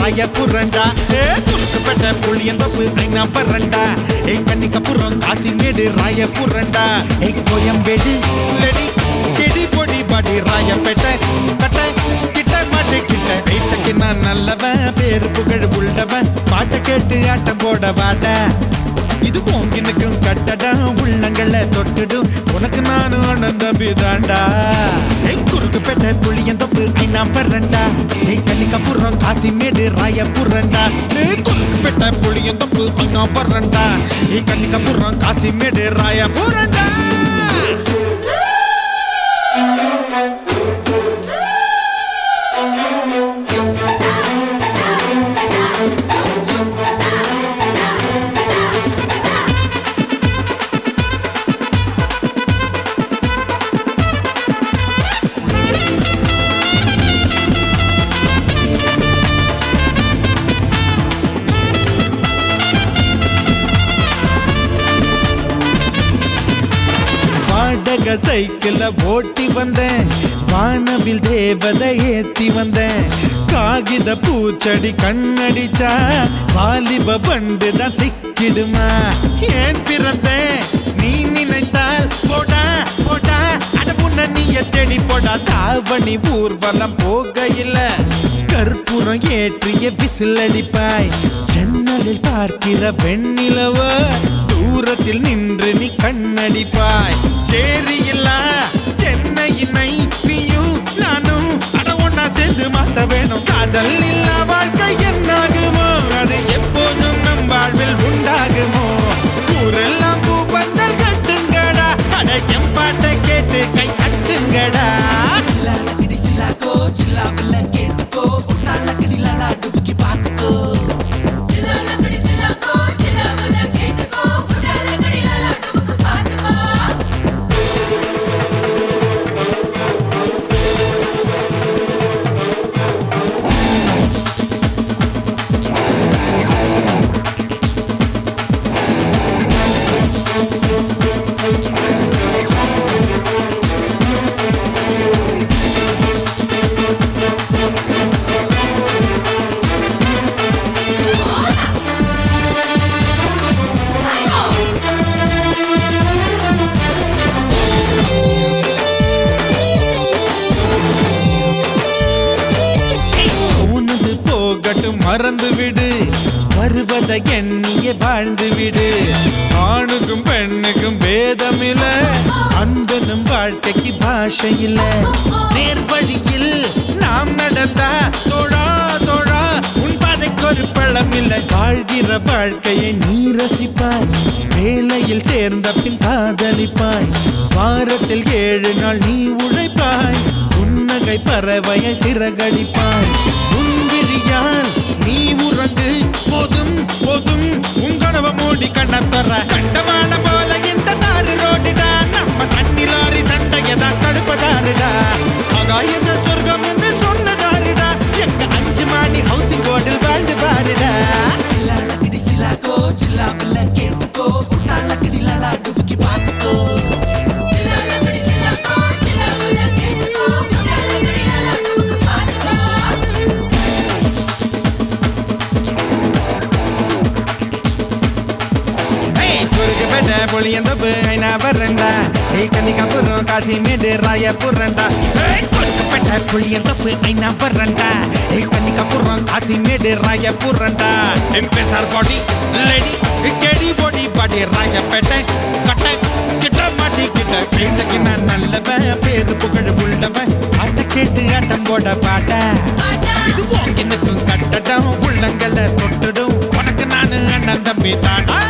ராய புரண்டா ஏ குறுக்கு பெட்ட புளியந்தப்பு ஐநா பரண்டா ஏ கன்னிக்கப்புறம் காசிமேடு ராய புரண்டா ஏ கோயம்பேடு லெடி கெடி பொடி பாடி ராயப்பேட்டை கட்ட கிட்ட மாட்டு கிட்ட கைத்தக்கு நான் நல்லவன் பேரு புகழ் உள்ளவன் பாட்டை கேட்டு ஆட்டம் போட வாட இது போங்கினுக்கும் கட்டடா உள்ளங்களை தொட்டுடும் உனக்கு நானும் அண்ணன் தம்பி தாண்டா ஏய் குறுக்கு பெட்ட புளியன் தப்பு ஐநா பரண்டா ஏய் கன்னிக்கப்புறம் காசிமேடு ராய புரண்டா ஏய் குறுக்கு பெட்ட புளியன் தப்பு ஐநா பரண்டா ஏய் கன்னிக்கப்புறம் காசிமேடு ராய புரண்டா வாடக சைக்கிள ஓட்டி வந்தேன் வானவில் தேவதை ஏத்தி வந்தேன் காகித பூச்செடி கண்ணடிச்சா வாலிப பண்டு தான் சிக்கிடுமா ஏன் பிறந்தேன் நீ நினைத்தால் போடா போடா அட உன்ன நீய தேடி போடா தாவணி ஊர்வலம் போகையில கற்பூரம் ஏற்றிய விசில் அடிப்பாய் ஜன்னலில் பார்க்கிற வெண்ணிலவ தூரத்தில் நின்று நீ கண்ணடிப்பாய் சேரியில்லா சென்னையினை நீயும் நானும் அட ஒன்னா சேர்ந்து மாத்த வேணும் காதல் இல்லா வாழ்க்கை என்னாகுமோ அது எப்போதும் நம் வாழ்வில் உண்டாகுமோ ஊரெல்லாம் பூ பந்தல் கட்டுங்கடா அட என் பாட்டை கேட்டு கை தட்டுங்கடா சிலாலக்கடி சிலாக்கோ சில்லாவில்ல கேட்டுக்கோ உன்னாலக்கடி லாலா டுபுக்கி பார்த்துக்கோ சிலாலக்கடி சிலாக்கோ சிலாவல கேட்டுக்கோ உடாலக்கடி லாலாட்டுக்கு பாத்துக்கோ போனது போகட்டும் மறந்து விடு வருவதை எண்ணிய வாழ்ந்து விடு ஆணுக்கும் பெண்ணுக்கும் பேதமில்ல அன்பனும் வாழ்க்கைக்கு பாஷை இல்ல நேர் வழியில் நாம் நடந்தா தோழா தோழா உன் பாதைக்கு ஒரு பழம் இல்ல வாழ்கிற வாழ்க்கையை நீ ரசிப்பாய் வேலையில் சேர்ந்த பின் காதலிப்பாய் வாரத்தில் ஏழு நாள் நீ உழைப்பாய் புன்னகை பறவையை சிறகடிப்பாய் உன் விழியால் நீ உறங்கு போதும் போதும் உன் கனவை மூடி கண்ணத்தர கண்டவாள போல இந்த தாறு ரோடுடா நம்ம தண்ணி லாரி சண்டையை தான் தடுப்பதாருடா ஆகாயத சொர்க்கம்னு சொன்னதாருடா எங்க அஞ்சு மாடி ஹவுசிங் போர்டில் வாழ்ந்து பாருடா சிலாலக்கடி சிலாக்கோ சில்லாவில்ல கேட்டுக்கோ உன்னாலக்கடி லாலா டுபுக்கி பார்த்துக்கோ சிலாலக்கடி சிலாக்கோ சிலாவல கேட்டுக்கோ உடாலக்கடி லாலாட்டுக்கு பாத்துக்கோ ஏய் குறுக்கு பெட்ட புளியந்தப்பு ஐநா வரண்டா ஏய் கன்னிக்காப்புறம் காசிமேடு ராய புரண்டா ஏய் குறுக்கு பெட்ட புளியந்தப்பு ஐநா வரண்டா ஏய் கன்னிக்காப்புறம் காசிமேடு ராய புரண்டா எம்பேசார் பாடி லேடி கெடி பாடி பாடி ராய பெட்டை கட்டை கிட்ட மாட்டி கிட்ட கேட்டக்கு நான் நல்லவன் பேரு புகழ் உள்ளவன் ஆட்ட கேட்டு ஆட்டம் போட பாட்ட இது வாங்கினுக்கும் கட்டடம் உள்ளங்களை தொட்டுடும் உனக்கு நானு அண்ணன் தம்பி தாடா